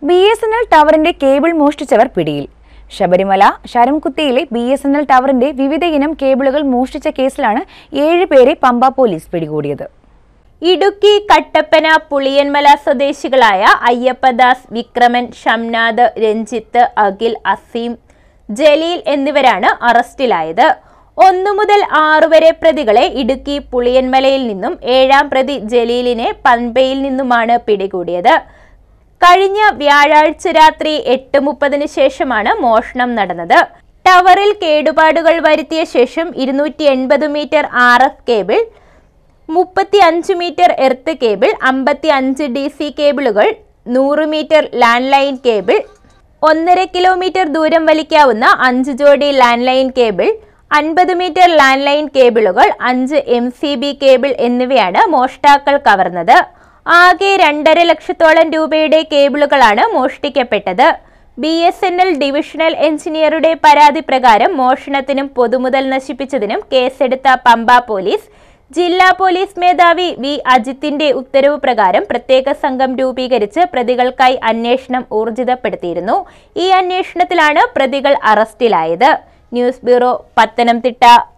B S N L ടവറിന്റെ cable മോഷ്ടിച്ചവർ പിടിയിൽ ശബരിമല ശരംകുത്തിയിലെ ബി എസ് എൻ എൽ ടവറിന്റെ വിവിധ ഇനം കേബിളുകൾ മോഷ്ടിച്ച കേസിലാണ് ഏഴ് പേരെ പമ്പ പോലീസ് പിടികൂടിയത് ഇടുക്കി കട്ടപ്പന പുളിയന്മല സ്വദേശികളായ അയ്യപ്പദാസ് വിക്രമൻ ഷംനാഥ് രഞ്ജിത്ത് അഖിൽ അസീം ജലീൽ എന്നിവരാണ് അറസ്റ്റിലായത് ഒന്നു മുതൽ ആറു വരെ പ്രതികളെ ഇടുക്കി പുളിയന്മലയിൽ നിന്നും ഏഴാം പ്രതി ജലീലിനെ പൻപയിൽ നിന്നുമാണ് പിടികൂടിയത് കഴിഞ്ഞ വ്യാഴാഴ്ച രാത്രി എട്ട് മുപ്പതിന് ശേഷമാണ് മോഷണം നടന്നത് ടവറിൽ കേടുപാടുകൾ വരുത്തിയ ശേഷം ഇരുന്നൂറ്റി എൺപത് മീറ്റർ ആർ എഫ് കേബിൾ മുപ്പത്തി അഞ്ച് മീറ്റർ എർത്ത് കേബിൾ അമ്പത്തി അഞ്ച് ഡി സി കേബിളുകൾ നൂറ് മീറ്റർ ലാൻഡ് ലൈൻ കേബിൾ ഒന്നര കിലോമീറ്റർ ദൂരം വലിക്കാവുന്ന അഞ്ച് ജോഡി ലാൻഡ് ലൈൻ കേബിൾ അൻപത് മീറ്റർ ലാൻഡ് ലൈൻ കേബിളുകൾ അഞ്ച് എം സി ബി കേബിൾ എന്നിവയാണ് മോഷ്ടാക്കൾ കവർന്നത് ആകെ രണ്ടര ലക്ഷത്തോളം രൂപയുടെ കേബിളുകളാണ് മോഷ്ടിക്കപ്പെട്ടത് B S N L divisional എഞ്ചിനീയറുടെ പരാതി പ്രകാരം മോഷണത്തിനും പൊതുമുതൽ നശിപ്പിച്ചതിനും കേസെടുത്ത പമ്പ പോലീസ് ജില്ലാ പോലീസ് മേധാവി വി അജിത്തിന്റെ ഉത്തരവ് പ്രകാരം പ്രത്യേക സംഘം രൂപീകരിച്ച് പ്രതികൾക്കായി അന്വേഷണം ഊർജിതപ്പെടുത്തിയിരുന്നു ഈ അന്വേഷണത്തിലാണ് പ്രതികൾ അറസ്റ്റിലായത് ന്യൂസ് ബ്യൂറോ പത്തനംതിട്ട